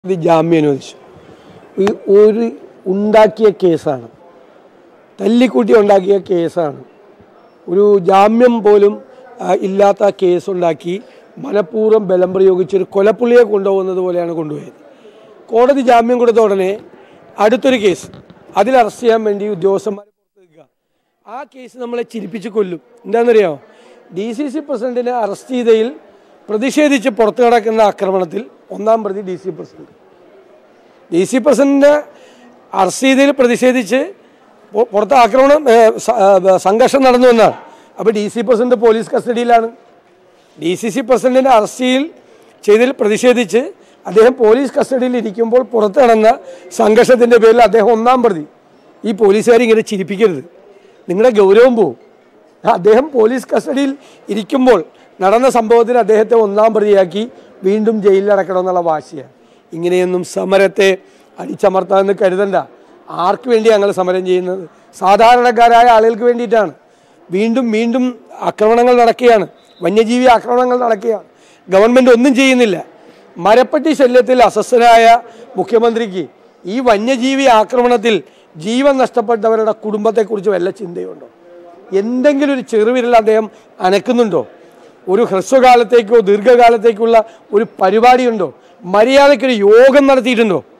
ഇത് ജാമ്യം അനുവദിച്ചു ഈ ഒരു ഉണ്ടാക്കിയ കേസാണ് തല്ലിക്കൂട്ടി ഉണ്ടാക്കിയ കേസാണ് ഒരു ജാമ്യം പോലും ആ, ഇല്ലാത്ത കേസ് ഉണ്ടാക്കി മനഃപൂർവ്വം ബലം പ്രയോഗിച്ച് ഒരു കൊലപ്പുള്ളിയെ കൊണ്ടുപോകുന്നത് പോലെയാണ് കൊണ്ടുപോയത് കോടതി ജാമ്യം കൊടുത്ത ഉടനെ അടുത്തൊരു കേസ് അതിൽ അറസ്റ്റ് ചെയ്യാൻ വേണ്ടി ഉദ്യോഗസ്ഥന്മാർ പുറത്ത് നിൽക്കുക ആ കേസ് നമ്മളെ ചിരിപ്പിച്ച് കൊല്ലും എന്താണെന്നറിയാമോ ഡി സി സി പ്രസിഡന്റിനെ അറസ്റ്റ് ചെയ്തതിൽ പ്രതിഷേധിച്ച് പുറത്തു കിടക്കുന്ന ആക്രമണത്തിൽ ഒന്നാം പ്രതി D C president D C പ്രസിഡന്റിനെ അറസ്റ്റ് ചെയ്തതിൽ പ്രതിഷേധിച്ച് പൊ- പുറത്ത് ആക്രമണം ഏ, സ- ഏ, സംഘർഷം നടന്നു എന്നാണ് അപ്പോൾ ഡി സി പ്രസിഡന്റ് പോലീസ് കസ്റ്റഡിയിലാണ് ഡി സി സി പ്രസിഡന്റിനെ അറസ്റ്റ് ചെയ്യൽ ചെയ്തതിൽ പ്രതിഷേധിച്ച് അദ്ദേഹം പോലീസ് കസ്റ്റഡിയിൽ ഇരിക്കുമ്പോൾ പുറത്ത് നടന്ന സംഘർഷത്തിൻ്റെ പേരിൽ അദ്ദേഹം ഒന്നാം പ്രതി ഈ പോലീസുകാർ ഇങ്ങനെ ചിരിപ്പിക്കരുത് നിങ്ങളുടെ ഗൗരവം പോവും അദ്ദേഹം പോലീസ് കസ്റ്റഡിയിൽ ഇരിക്കുമ്പോൾ നടന്ന സംഭവത്തിന് അദ്ദേഹത്തെ ഒന്നാം പ്രതിയാക്കി വീണ്ടും ജയിലിൽ അടക്കണമെന്നുള്ള വാശിയാണ് ഇങ്ങനെയൊന്നും സമരത്തെ അടിച്ചമർത്താമെന്ന് കരുതണ്ട ആർക്ക് വേണ്ടി ഞങ്ങൾ സമരം ചെയ്യുന്നത് സാധാരണക്കാരായ ആളുകൾക്ക് വേണ്ടിയിട്ടാണ് വീണ്ടും വീണ്ടും ആക്രമണങ്ങൾ നടക്കുകയാണ് വന്യജീവി ആക്രമണങ്ങൾ നടക്കുകയാണ് ഗവൺമെൻറ് ഒന്നും ചെയ്യുന്നില്ല മരപ്പട്ടി ശല്യത്തിൽ അസ്വസ്ഥനായ മുഖ്യമന്ത്രിക്ക് ഈ വന്യജീവി ആക്രമണത്തിൽ ജീവൻ നഷ്ടപ്പെട്ടവരുടെ കുടുംബത്തെക്കുറിച്ച് വല്ല ചിന്തയുണ്ടോ എന്തെങ്കിലും ഒരു ചെറുവിരൽ അദ്ദേഹം അനക്കുന്നുണ്ടോ ഒരു ഹ്രസ്വകാലത്തേക്കോ ദീർഘകാലത്തേക്കുള്ള ഒരു പരിപാടിയുണ്ടോ മര്യാദയ്ക്കൊരു യോഗം നടത്തിയിട്ടുണ്ടോ